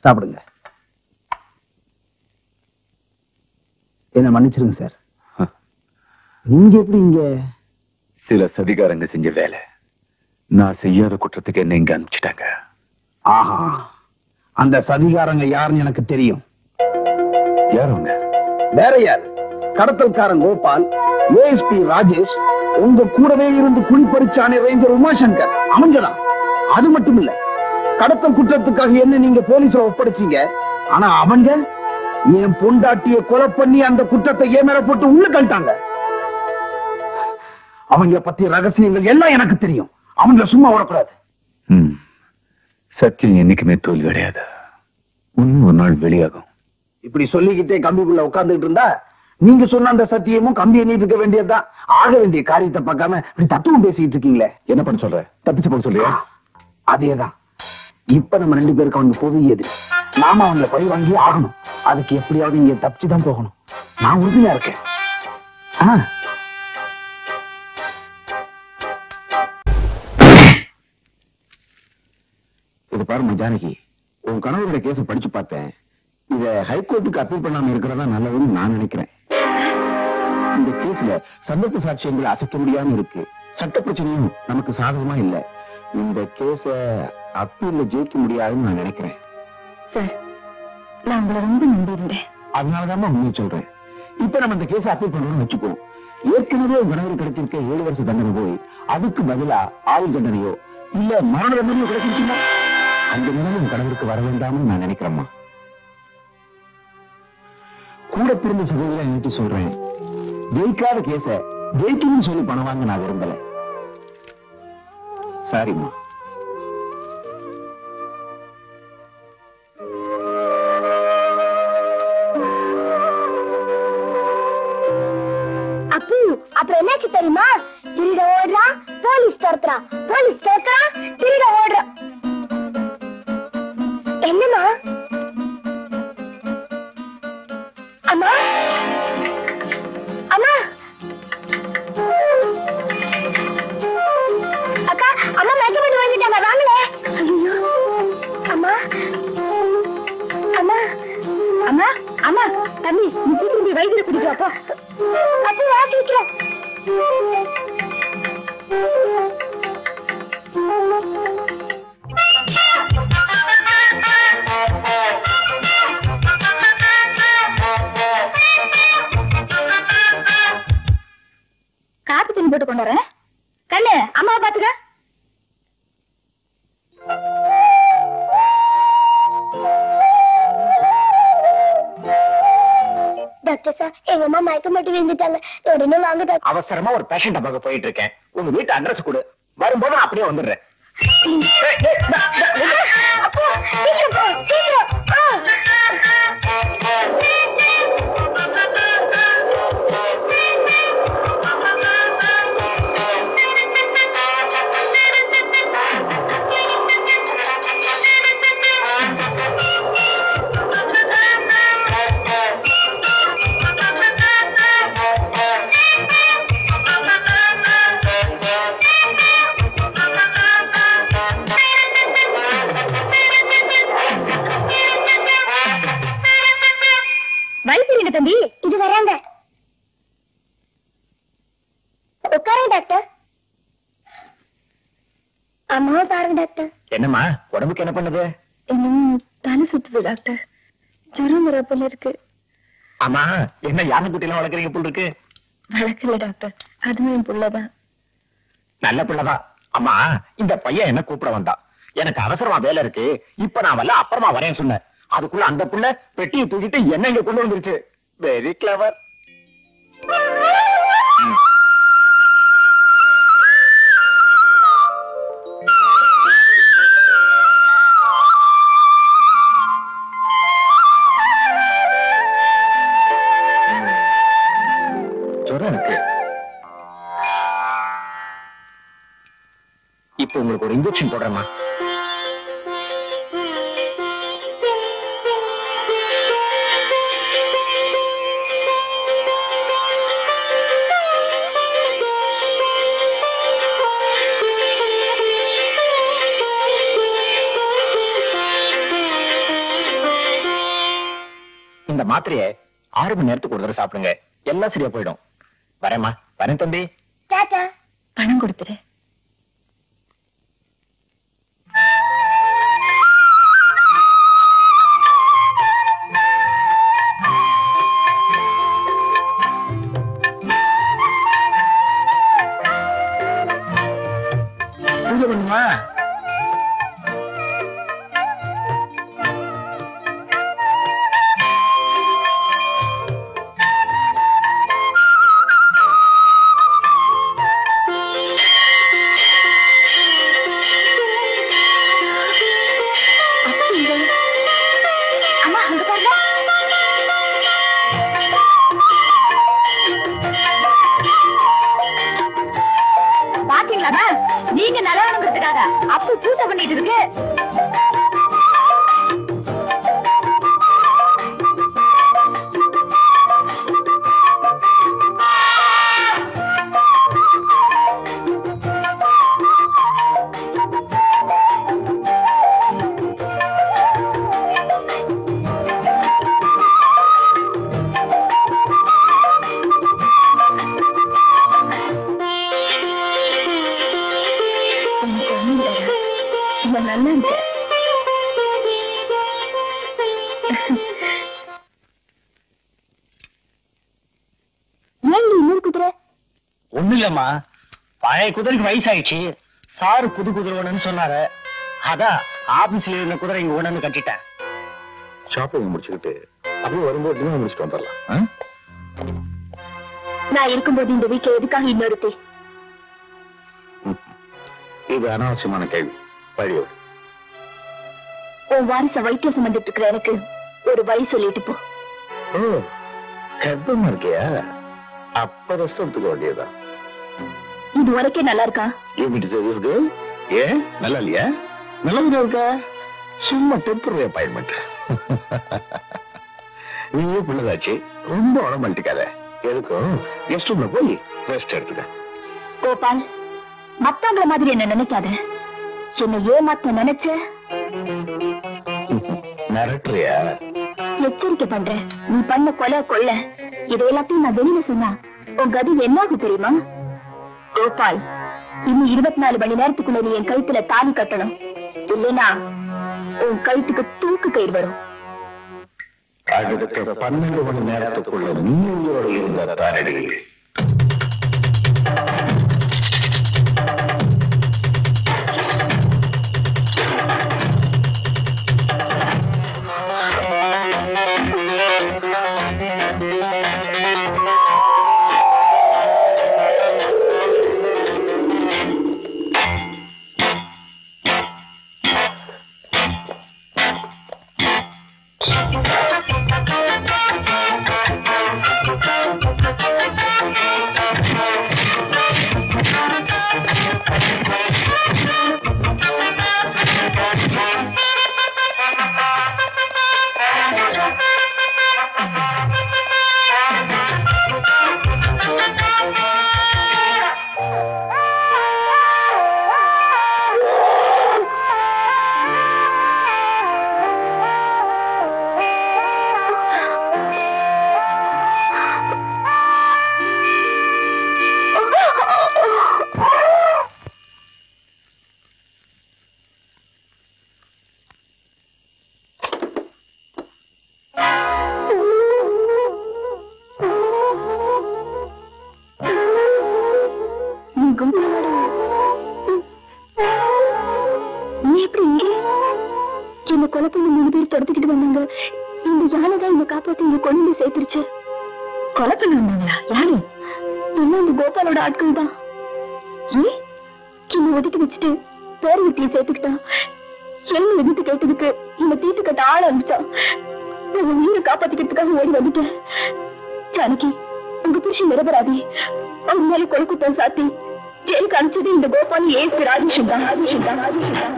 சாப்பிடுங்க என்ன மன்னிச்சிருங்க சார் நீங்க எப்படி இங்க சில சதிகாரங்க செஞ்ச வேலை நான் செய்யாத குற்றத்துக்கு என்ன இங்க அனுப்பிச்சிட்டாங்க ஆஹா அந்த சதிகாரங்க யாருன்னு எனக்கு தெரியும் யார் அவங்க வேற யாரு கடத்தல்காரன் கோபால் ஏஎஸ்பி ராஜேஷ் உங்க கூடவே இருந்து குளிப்பறிச்சானே ரேஞ்சர் உமாசங்கர் அவங்கதான் அது மட்டும் இல்ல கடத்தல் குற்றத்துக்காக என்ன நீங்க போலீஸ்ல ஒப்படைச்சீங்க ஆனா அவங்க என் பொண்டாட்டிய கொலை பண்ணி அந்த குற்றத்தை ஏன் மேல போட்டு உள்ள கழிட்டாங்க அவங்க பத்தி ரகசியங்கள் எல்லாம் எனக்கு தெரியும் அவங்கள சும்மா விடக்கூடாது ம். சத்தியம் என்னைக்குமே தோல்வி அடையாது இன்னும் ஒரு நாள் வெளியாகும் இப்படி சொல்லிக்கிட்டே கம்பிக்குள்ள உட்கார்ந்துட்டு இருந்தா நீங்க சொன்ன அந்த சத்தியமும் கம்பி எண்ணிட்டு இருக்க வேண்டியதுதான் ஆக வேண்டிய காரியத்தை பார்க்காம இப்படி தத்துவம் பேசிட்டு இருக்கீங்களே என்ன பண்ண சொல்ற தப்பிச்சு போக சொல்றியா அதேதான் இப்ப நம்ம ரெண்டு பேருக்கு அவங்க பொது எது நாம அவங்கள பழி வாங்கி ஆகணும் அதுக்கு எப்படியாவது இங்க தப்பிச்சு தான் போகணும் நான் உறுதியா இருக்கேன் ஆ இது பாருமா ஜானகி உன் கணவரோட கேஸ படிச்சு பார்த்தேன் இத ஹைகோர்ட்டுக்கு அப்பீல் பண்ணாம இருக்கிறதா நல்லதுன்னு நான் நினைக்கிறேன் இந்த கேஸ்ல சந்தர்ப்ப சாட்சியங்களை அசைக்க முடியாம இருக்கு சட்ட பிரச்சனையும் நமக்கு சாதகமா இல்ல இந்த கேஸ அப்பீல்ல ஜெயிக்க முடியாதுன்னு நான் நினைக்கிறேன் சார் நான் உங்களை ரொம்ப நம்பியிருந்தேன் அதனாலதான் உண்மையை சொல்றேன் இப்ப நம்ம இந்த கேஸ அப்பீல் பண்ணணும்னு வச்சுக்கோ ஏற்கனவே உன் கணவர் கிடைச்சிருக்க ஏழு வருஷ தண்டனை போய் அதுக்கு பதிலா ஆயுள் தண்டனையோ இல்ல மரண தண்டனையோ கிடைச்சிருச்சுன்னா அந்த நிலைமை உன் கணவருக்கு வர வேண்டாம்னு நான் நினைக்கிறேம்மா கூட பிறந்த சகோதரன் நினைச்சு சொல்றேன் ஜெயிக்காத கேஸ ஜெயிக்கணும்னு சொல்லி பணம் வாங்க நான் விரும்பல சாரிம்மா அப்பு அப்புறம் என்னாச்சு தெரியுமா திருட ஓடுறான் போலீஸ் துரத்துறான் போலீஸ் துரத்துறான் திருட ஓடுறான் என்னமா அம்மா அம்மா அக்கா அம்மா மயக்கப்பட்டு வந்துட்டாங்க வாங்களே ஐயோ அம்மா அம்மா அம்மா அம்மா தம்பி நீ சீக்கிரம் போய் வைத்தியரை கூட்டிட்டு வாப்பா அது வா சீக்கிரம் காப்பி தண்ணி போட்டு கொண்டு வரேன் கண்ணு அம்மாவை பாத்துக்க டாக்டர் சார் எங்க அம்மா மயக்க மட்டும் விழுந்துட்டாங்க உடனே வாங்க டாக்டர் அவசரமா ஒரு பேஷண்ட் பார்க்க போயிட்டு இருக்கேன் உங்க வீட்டு அட்ரஸ் கொடு வரும்போது நான் அப்படியே வந்துடுறேன் அப்போ சீக்கிரம் போ சீக்கிரம் ஆ. வைத்திருங்க தம்பி இது வராங்க உட்காருங்க டாக்டர் அம்மாவை பாருங்க டாக்டர் என்னம்மா உடம்புக்கு என்ன பண்ணுது இன்னும் தலை சுத்துது டாக்டர் ஜுரம் வர போல இருக்கு ஆமா என்ன யானை குட்டிலாம் வளர்க்குறீங்க போல் இருக்கு வழக்கில்ல டாக்டர் அதுவும் என் புள்ளதான் நல்ல பிள்ளைதான் அம்மா இந்த பையன் என்ன கூப்பிட வந்தான் எனக்கு அவசரமா வேலை இருக்கு இப்ப நான் வரல அப்புறமா வரேன் சொன்னேன் அதுக்குள்ள அந்த புள்ள பெட்டியை தூக்கிட்டு என்ன இங்க கொண்டு வந்துருச்சு வெரி கிளவர் ஜுரம் இருக்கு இப்ப உங்களுக்கு ஒரு இன்ஜெக்ஷன் போடுறேம்மா அந்த மாத்திரையை ஆறு மணி நேரத்துக்கு ஒரு தடவை சாப்பிடுங்க எல்லாம் சரியா போயிடும் வரேம்மா வரேன் தம்பி டாடா பணம் கொடுத்துரு பூஜை பண்ணுமா அப்படிங்க. அம்மா அங்க பாருங்க பாத்தீங்களா நீங்க நல்லவனுங்கிறதுக்காக அப்பு பூசை பண்ணிட்டு இருக்கு எனக்கு ஒண்ணும் இல்லடா. நான் நல்லா இருக்கேன் ஏன் நீ இன்னொரு குதிரை ஒண்ணு இல்லம்மா பழைய குதிரைக்கு வயசாயிடுச்சு சாரு புது குதிரை வேணும்னு சொன்னாரு அதான் ஆபீஸ்ல இருந்த குதிரை இங்க ஒண்ணு கட்டிட்டேன் ஷாப்பிங் முடிச்சுக்கிட்டு அப்படியே வரும்போது டின்னர் முடிச்சுட்டு வந்துடலாம் நான் இருக்கும்போது இந்த வீட்டுல எதுக்காக இன்னொருத்தி இது அனாவசியமான கேள்வி வழியோடு உன் வாரிச வைத்தியம் சுமந்துட்டு இருக்கிற எனக்கு ஒரு வழி சொல்லிட்டு போ ஓ கர்ப்பமா இருக்கியா அப்ப ரெஸ்ட் எடுத்துக்க வேண்டியதுதான் இது வரைக்கும் நல்லா இருக்கா யூ மீட் சர்வீஸ் கேர்ள் ஏன் நல்லா இல்லையா நல்லது இருக்கா சும்மா டெம்பரரி அப்பாயின்மெண்ட் நீயே பிள்ளைதாச்சு ரொம்ப உடம்பளிக்காத எதுக்கும் கெஸ்ட் ரூம்ல போய் ரெஸ்ட் எடுத்துக்க கோபால் மத்தவங்கள மாதிரி என்ன நினைக்காத என்னை ஏமாத்த நினைச்ச மிரட்டுறியா எச்சரிக்கை பண்றேன் நீ பண்ண கொலை கொள்ள இதை எல்லாத்தையும் நான் வெளியில சொன்னா உன் கதி என்னாகும் தெரியுமா கோபால் இன்னும் இருபத்தி நாலு மணி நேரத்துக்குள்ள நீ என் கழுத்துல தாலி கட்டணும் இல்லைன்னா உன் கழுத்துக்கு தூக்கு கயிறு வரும் அடுத்த பன்னெண்டு மணி நேரத்துக்குள்ள நீ உயிரோட இருந்த தாரடி நீ கும்பல நீ எப்படி இங்கே என்ன கொலை பண்ண மூணு பேர் துரத்துக்கிட்டு வந்தாங்க இந்த யானை தான் என்ன காப்பாத்தி இங்க கொண்டு வந்து சேர்த்துருச்சு கொலை பண்ண வந்தாங்களா யாரு எல்லாம் இந்த கோபாலோட ஆட்கள் தான் ஏன் என்ன ஒதுக்கி வச்சுட்டு பேர் வித்தியை சேர்த்துக்கிட்டா என்ன எதிர்த்து கேட்டதுக்கு இந்த தீட்டு கட்ட ஆள் அனுப்பிச்சா நான் உன் உயிரை காப்பாத்திக்கிறதுக்காக ஓடி வந்துட்டேன் ஜானகி உங்க புருஷன் நிரபராதி அவன் மேல கொலை குத்தம் சாத்தி ஜெயிலுக்கு அனுப்பிச்சது இந்த கோபால் ஏஎஸ்பி ராஜேஷன் தான் ராஜேஷன் தான் ராஜேஷன் தான்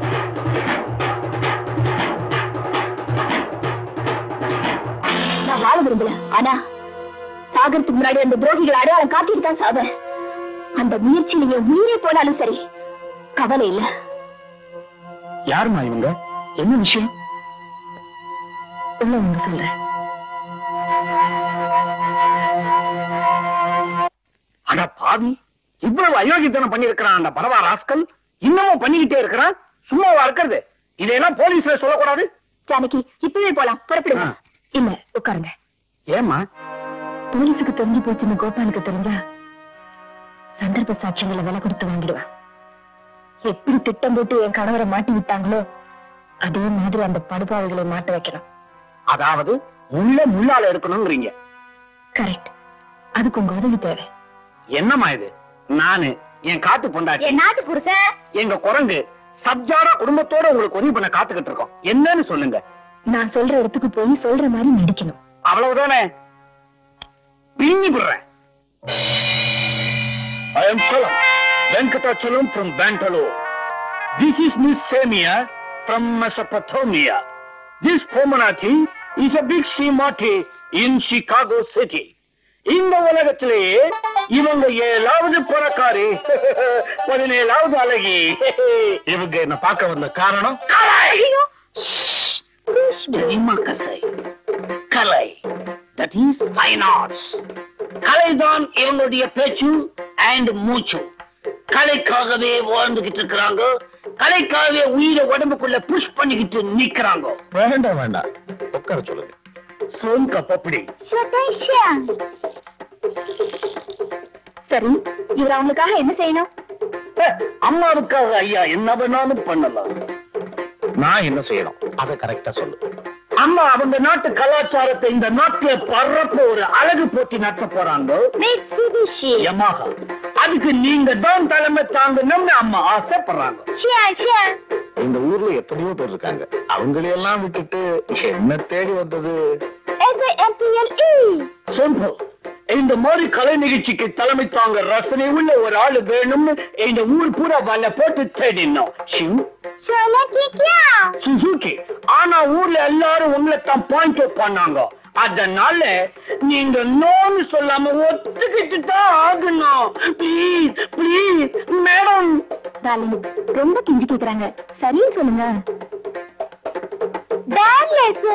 நான் வாழ விரும்பல ஆனா சாகறதுக்கு முன்னாடி அந்த துரோகிகள் அடையாளம் காட்டிட்டு தான் சாவேன் அந்த முயற்சியில என் உயிரே போனாலும் சரி கவலை இல்ல யாருமா இவங்க என்ன விஷயம் உள்ள உங்க சொல்றேன் பாவி இவ்வளவு அயோக்கியத்தனம் பண்ணிருக்கிறான் அந்த பரவா ராஸ்கல் இன்னமும் பண்ணிக்கிட்டே இருக்கிறான் சும்மாவா இருக்கிறது இதையெல்லாம் போலீஸ்ல சொல்லக்கூடாது ஜானகி இப்பவே போலாம் புறப்படுங்க ஆ. இல்ல உட்காருங்க ஏமா போலீஸுக்கு தெரிஞ்சு போச்சுன்னு கோபாலுக்கு தெரிஞ்சா சந்தர்ப்ப சாட்சியங்களை விலை கொடுத்து வாங்கிடுவான் எப்படி திட்டம் போட்டு என் கணவரை மாட்டி விட்டாங்களோ அதே மாதிரி அந்த படுபாவைகளை மாட்ட வைக்கணும் அதாவது முள்ள முள்ளால இருக்கணும்ன்றீங்க கரெக்ட் அதுக்கு உங்க உதவி தேவை என்னம்மா இது நானு என் காட்டு பொண்டாட்டி நாட்டு புருஷன் எங்க குரங்கு சப்ஜாரா குடும்பத்தோட உங்களுக்கு உதவி பண்ண காத்துக்கிட்டு இருக்கோம் என்னன்னு சொல்லுங்க நான் சொல்ற இடத்துக்கு போய் சொல்ற மாதிரி நடிக்கணும் அவ்வளவுதானே பின்னி விடுறேன் I am Salam, Venkatachalam from Bangalore. This is Miss Samia from Mesopotamia. This Pomanati is a big Simati in Chicago City. இந்த உலகத்திலேயே இவங்க ஏழாவது பணக்காரி பதினேழாவது அழகி இவங்க என்ன பார்க்க வந்த காரணம் கலை தெரியுமா கசை கலை தட் இஸ் ஃபைன் ஆர்ட்ஸ் கலைதான் இவங்களுடைய பேச்சு அண்ட் மூச்சு கலைக்காகவே வாழ்ந்துகிட்டு இருக்கிறாங்க கலைக்காகவே உயிரை உடம்புக்குள்ள புஷ் பண்ணிக்கிட்டு நிக்கிறாங்க வேண்டாம் வேண்டாம் உட்கார சொல்லுங்க சோன்கா பப்படி சரி இவர் அவங்களுக்காக என்ன செய்யணும் அஹ், அம்மாவுக்காக ஐயா என்ன வேணாலும் பண்ணலாம் நான் என்ன செய்யணும் அதை கரெக்டா சொல்லு அம்மா அவங்க நாட்டு கலாச்சாரத்தை இந்த நாட்டுல பரப்ப ஒரு அழகு போட்டி நடத்த போறாங்க Mitsubishi. யமாகா அதுக்கு நீங்க தான் தலைமை தாங்கணும்னு அம்மா ஆசைப்படுறாங்க ஷியா, ஷியா. இந்த ஊர்ல எத்தனையோ பேர் இருக்காங்க அவங்களையெல்லாம் விட்டுட்டு என்ன தேடி வந்தது S-A-M-P-L-E. சிம்பிள் இந்த மாதிரி கலை நிகழ்ச்சிக்கு தலைமை தாங்க ரசனை உள்ள ஒரு ஆளு வேணும்னு இந்த ஊர் பூரா வலை போட்டு தேடினோம் ஷிவ் Shola Kikya. சுசுகி ஆனா ஊர்ல எல்லாரும் உங்களை தான் பாயிண்ட் அவுட் பண்ணாங்க அதனால நீங்க நோன்னு சொல்லாம ஒத்துக்கிட்டு தான் ஆகணும் ப்ளீஸ் ப்ளீஸ் மேடம் டார்லிங், ரொம்ப கிஞ்சி கேக்குறாங்க சரின்னு சொல்லுங்க டார்லிஸ்.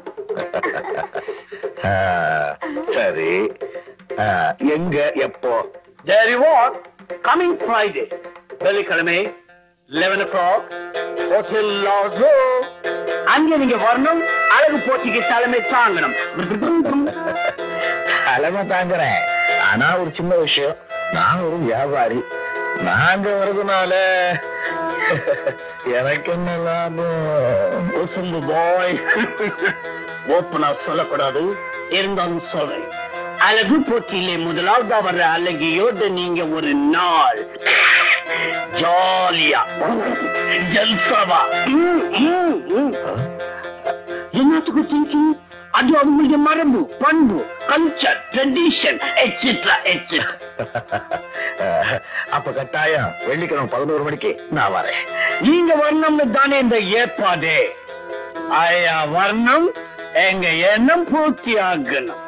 ஆ, சரி ஆ, எங்க எப்போ There you are, coming Friday. வெள்ளிக்கிழமை 11 o'clock, Hotel Lazo. அங்க நீங்க வரணும் அழகு போட்டிக்கு தலைமை தாங்கணும் தலைமை தாங்குறேன் ஆனா ஒரு சின்ன விஷயம் நான் ஒரு வியாபாரி நாங்க வரதுனால எனக்கு என்ன லாபம் உசும்பு பாய் ஓப்பனா சொல்லக்கூடாது இருந்தாலும் சொல்றேன் அழகு போட்டியிலே முதலாவதா வர்ற அழகியோடு நீங்க ஒரு நாள் ஜாலியா ஜல்சாவா ம், ம், ம். என்னத்துக்கு திங்கிங் அது அவங்களுடைய மரபு பண்பு கல்ச்சர் ட்ரெடிஷன் எக்ஸெட்ரா எக்ஸெட்ரா அப்ப கட்டாயம் வெள்ளிக்கிழமை பதினோரு மணிக்கு நான் வரேன் நீங்க வரணும்னு தானே இந்த ஏற்பாடு ஐயா வரணும் எங்க எண்ணம் பூர்த்தி ஆகணும்